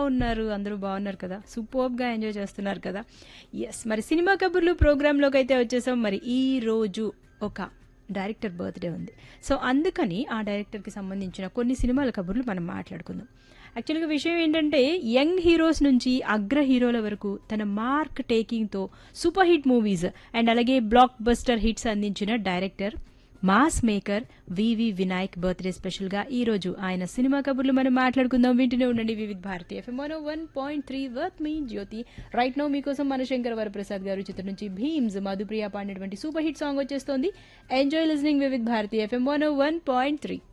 ఉన్నారు అందరూ బాగున్నారు కదా సూపర్గా ఎంజాయ్ చేస్తున్నారు కదా ఎస్ మరి సినిమా కబుర్లు ప్రోగ్రాంలోకి అయితే వచ్చేసాం మరి ఈ రోజు ఒక డైరెక్టర్ బర్త్డే ఉంది సో అందుకని ఆ డైరెక్టర్కి సంబంధించిన కొన్ని సినిమాల కబుర్లు మనం మాట్లాడుకుందాం యాక్చువల్గా విషయం ఏంటంటే యంగ్ హీరోస్ నుంచి అగ్ర హీరోల వరకు తన మార్క్ టేకింగ్తో సూపర్ హిట్ మూవీస్ అండ్ అలాగే బ్లాక్ బస్టర్ హిట్స్ అందించిన director mass maker VV Vinayak birthday స్పెషల్గా ఈ రోజు ఆయన సినిమా కబుర్లు మనం మాట్లాడుకుందాం వింటూనే ఉండండి Vividh Bharati FM one one point three with me Jyothi right now మీకోసం మనశంకర్ వరప్రసాద్ గారు చిత్రం నుంచి భీమ్స్ మధుప్రియ పాడినటువంటి సూపర్ హిట్ సాంగ్ వచ్చేస్తోంది enjoy listening Vividh Bharati FM one one point three